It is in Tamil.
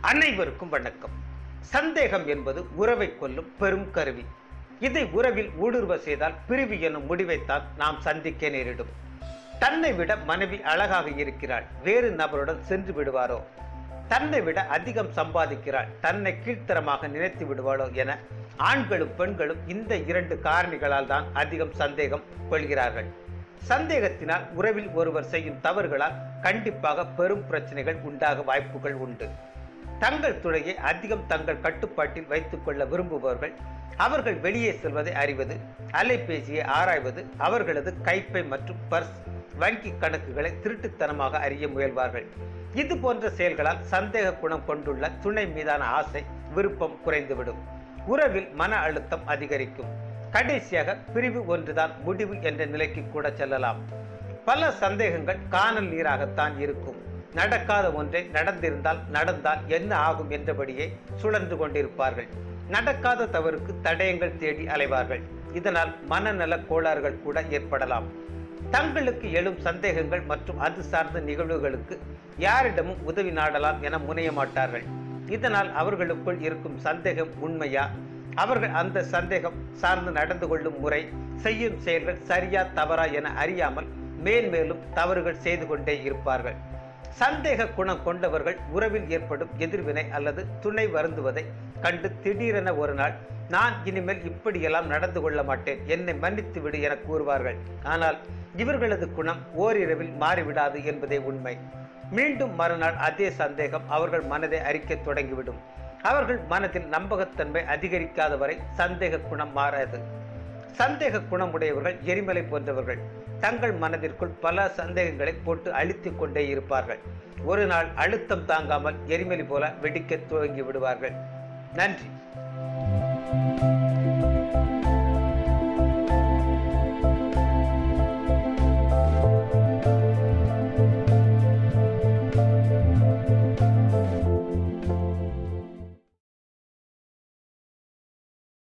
அனைவருக்கும் வணக்கம் சந்தேகம் என்பது உறவை கொல்லும் பெரும் கருவி இதை உறவில் ஊடுருவ செய்தால் பிரிவு எனும் முடிவைத்தான் நாம் சந்திக்க நேரிடும் தன்னை விட மனைவி அழகாக இருக்கிறாள் வேறு நபருடன் சென்று விடுவாரோ தன்னை விட அதிகம் சம்பாதிக்கிறாள் தன்னை கீழ்த்தரமாக நினைத்து விடுவாளோ என ஆண்களும் பெண்களும் இந்த இரண்டு காரணிகளால் தான் அதிகம் சந்தேகம் கொள்கிறார்கள் சந்தேகத்தினால் உறவில் ஒருவர் செய்யும் தவறுகளால் கண்டிப்பாக பெரும் பிரச்சனைகள் உண்டாக வாய்ப்புகள் உண்டு தங்கள் துணையை அதிகம் தங்கள் கட்டுப்பாட்டில் வைத்துக் கொள்ள விரும்புபவர்கள் அவர்கள் வெளியே செல்வதை அறிவது அலைபேசியை ஆராய்வது அவர்களது கைப்பை மற்றும் பர்ஸ் வங்கி கணக்குகளை திருட்டுத்தனமாக அறிய முயல்வார்கள் இது போன்ற செயல்களால் சந்தேக குணம் கொண்டுள்ள துணை மீதான ஆசை விருப்பம் குறைந்துவிடும் உறவில் மன அழுத்தம் அதிகரிக்கும் கடைசியாக பிரிவு ஒன்றுதான் முடிவு என்ற நிலைக்கு கூட செல்லலாம் பல சந்தேகங்கள் காணல் நீராகத்தான் இருக்கும் நடக்காத ஒன்றை நடந்திருந்தால் நடந்தால் என்ன ஆகும் என்றபடியே சுழன்று கொண்டிருப்பார்கள் நடக்காத தவறுக்கு தடயங்கள் தேடி அலைவார்கள் இதனால் மனநல கோளாறுகள் கூட ஏற்படலாம் தங்களுக்கு எழும் சந்தேகங்கள் மற்றும் அது சார்ந்த நிகழ்வுகளுக்கு யாரிடமும் உதவி நாடலாம் என முனைய மாட்டார்கள் இதனால் அவர்களுக்குள் இருக்கும் சந்தேகம் உண்மையா அவர்கள் அந்த சந்தேகம் சார்ந்து நடந்து கொள்ளும் முறை செய்யும் செயல்கள் சரியா தவறா என அறியாமல் மேன்மேலும் தவறுகள் செய்து கொண்டே இருப்பார்கள் சந்தேக குணம் கொண்டவர்கள் உறவில் ஏற்படும் எதிர்வினை அல்லது துணை வருந்துவதை கண்டு திடீரென ஒரு நாள் நான் இனிமேல் இப்படியெல்லாம் நடந்து கொள்ள மாட்டேன் என்னை மன்னித்து விடு என கூறுவார்கள் ஆனால் இவர்களது குணம் ஓரிரவில் மாறிவிடாது என்பதே உண்மை மீண்டும் மறுநாள் அதே சந்தேகம் அவர்கள் மனதை அரிக்கத் தொடங்கிவிடும் அவர்கள் மனதில் நம்பகத்தன்மை அதிகரிக்காத வரை சந்தேக குணம் மாறாது சந்தேக குணமுடையவர்கள் எரிமலை போன்றவர்கள் தங்கள் மனதிற்குள் பல சந்தேகங்களை போட்டு அழித்துக் கொண்டே இருப்பார்கள் ஒரு நாள் அழுத்தம் தாங்காமல் எரிமலை போல வெடிக்க துவங்கி விடுவார்கள் நன்றி